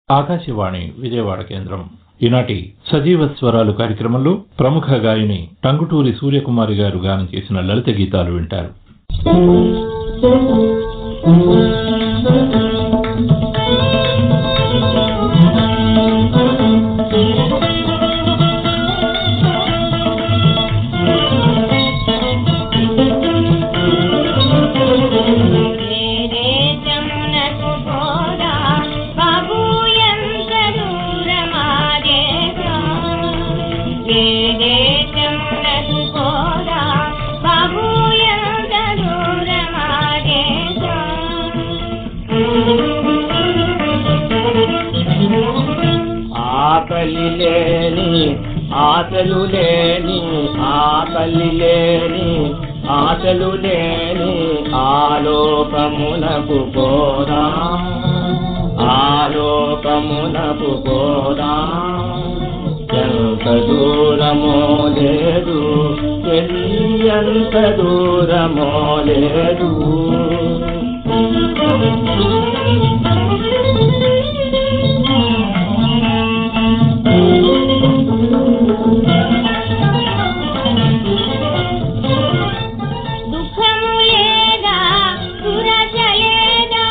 ఆకాశవాణి విజయవాడ కేంద్రం ఈనాటి సజీవ స్వరాలు కార్యక్రమంలో ప్రముఖ గాయని టంగుటూరి సూర్యకుమారి గారు గానం చేసిన లలిత గీతాలు వింటారు వేరే జమునకు పోరా బాబు ఎంత దూరమా దేశం వేరే జమునకు పోరా బాబు ఎంత దూరమా దేశం ఆకలి లేని ఆశలు లేని ఆకలి లేని ఆశలు లేని ఆలోకమునకు పోరా ఆలోకమునకు పోరా ఎంత దూరమో లేదు ఎంత దూరమో లేదు దుఃఖము లేదా దురద లేదా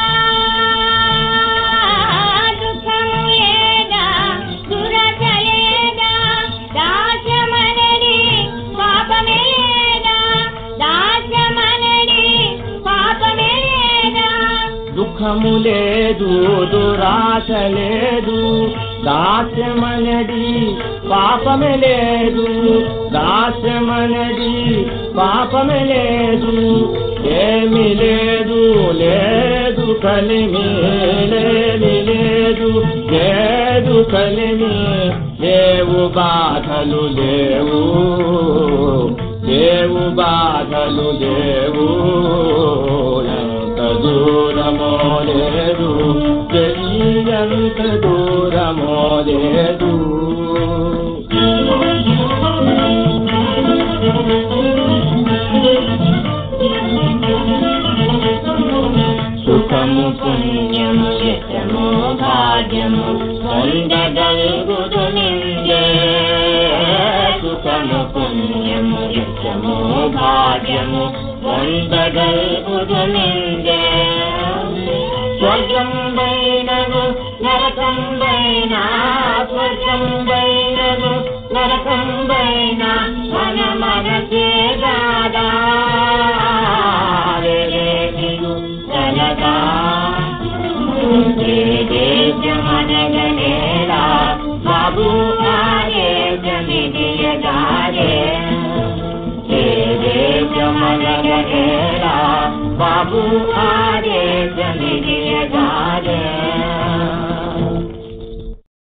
దుఃఖము లేదా దురద లేదా దాస్యమనడి పాపమే లేదా దాస్యమనడి పాపమే లేదా దుఃఖము లేదు దురాశ లేదు దాస్యమనడి పాపమే లేదు దాస్యమనడి పాపమే లేదు ఏమి లేదు లేదు కలిమి లేని లేదు లేదు కలిమి లేవు బాధలు లేవు లేవు బాధలు లేవు ఎంత దూరమో లేదు ఎంత దూరమో లేదు సుఖము పుణ్యము యశము భాగ్యము పొందగలుగుదు నిందే సుఖము పుణ్యము యశము భాగ్యము పొందగలుగుదు నిందే స్వర్గం వైనను నరకం వైన స్వర్గం వైనను నరకం వైన మన మనసే దాదా రేరేమియు గలదా దేశమనగనేలా బాబు ఆదేశమిదియగారే దేశమనగనేలా బాబు ఆదేశమిది